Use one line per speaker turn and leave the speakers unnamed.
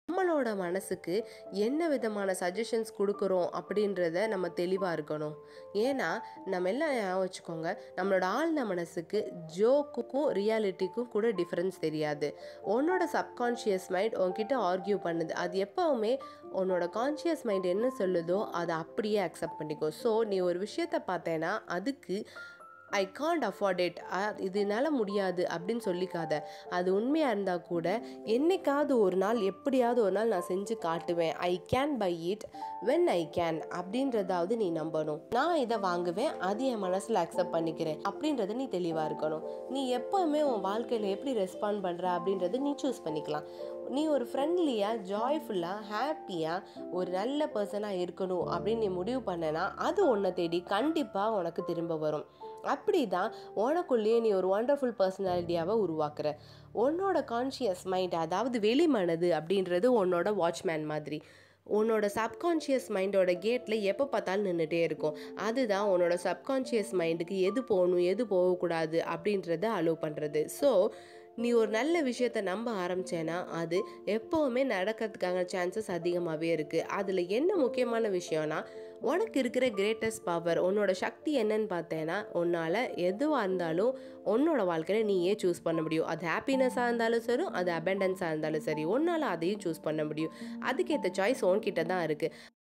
நம்மளோட மனசுக்கு என்ன விதமான சஜஷன்ஸ் கொடுக்குறோம் அப்படின்றத நம்ம தெளிவாக இருக்கணும் ஏன்னா நம்ம எல்லாம் ஞாபகம் வச்சுக்கோங்க நம்மளோட ஆழ்ந்த மனசுக்கு ஜோக்குக்கும் ரியாலிட்டிக்கும் கூட டிஃப்ரென்ஸ் தெரியாது உன்னோட சப்கான்ஷியஸ் மைண்ட் உன்கிட்ட ஆர்கியூ பண்ணுது அது எப்போவுமே உன்னோட கான்ஷியஸ் மைண்ட் என்ன சொல்லுதோ அதை அப்படியே அக்செப்ட் பண்ணிக்கோ ஸோ நீ ஒரு விஷயத்தை பார்த்தேன்னா அதுக்கு ஐ காண்ட் அஃபோர்ட் இட் இதனால முடியாது அப்படின்னு சொல்லிக்காத அது உண்மையாக இருந்தால் கூட என்னைக்காவது ஒரு நாள் எப்படியாவது ஒரு நாள் நான் செஞ்சு காட்டுவேன் I can buy it when I can அப்படின்றதாவது நீ நம்பணும் நான் இதை வாங்குவேன் அது என் மனசில் அக்செப்ட் பண்ணிக்கிறேன் அப்படின்றத நீ தெளிவாக இருக்கணும் நீ எப்போவுமே உன் வாழ்க்கையில் எப்படி ரெஸ்பாண்ட் பண்ணுற அப்படின்றத நீ சூஸ் பண்ணிக்கலாம் நீ ஒரு ஃப்ரெண்ட்லியாக ஜாய்ஃபுல்லாக ஹாப்பியாக ஒரு நல்ல பர்சனாக இருக்கணும் அப்படின்னு நீ முடிவு பண்ணனா அது உன்னை தேடி கண்டிப்பாக உனக்கு திரும்ப வரும் அப்படி தான் உனக்குள்ளேயே நீ ஒரு ஒண்டர்ஃபுல் பர்சனாலிட்டியாவை உருவாக்குற உன்னோட கான்ஷியஸ் மைண்ட் அதாவது வெளிமனது அப்படின்றது உன்னோட வாட்ச்மேன் மாதிரி உன்னோட சப்கான்ஷியஸ் மைண்டோட கேட்டில் எப்போ பார்த்தாலும் நின்றுட்டே இருக்கும் அதுதான் உன்னோட சப்கான்ஷியஸ் மைண்டுக்கு எது போகணும் எது போகக்கூடாது அப்படின்றத அலோவ் பண்ணுறது ஸோ நீ ஒரு நல்ல விஷயத்த நம்ப ஆரம்பிச்சேன்னா அது எப்போவுமே நடக்கிறதுக்கான சான்சஸ் அதிகமாகவே இருக்குது அதில் என்ன முக்கியமான விஷயம்னா உனக்கு இருக்கிற கிரேட்டஸ்ட் பவர் உன்னோட சக்தி என்னன்னு பார்த்தேன்னா உன்னால் எதுவாக இருந்தாலும் உன்னோட வாழ்க்கையில் நீயே சூஸ் பண்ண முடியும் அது ஹாப்பினஸாக இருந்தாலும் சரி அது அபெண்டன்ஸாக இருந்தாலும் சரி உன்னால் அதையும் சூஸ் பண்ண முடியும் அதுக்கேற்ற சாய்ஸ் உன்கிட்ட தான் இருக்குது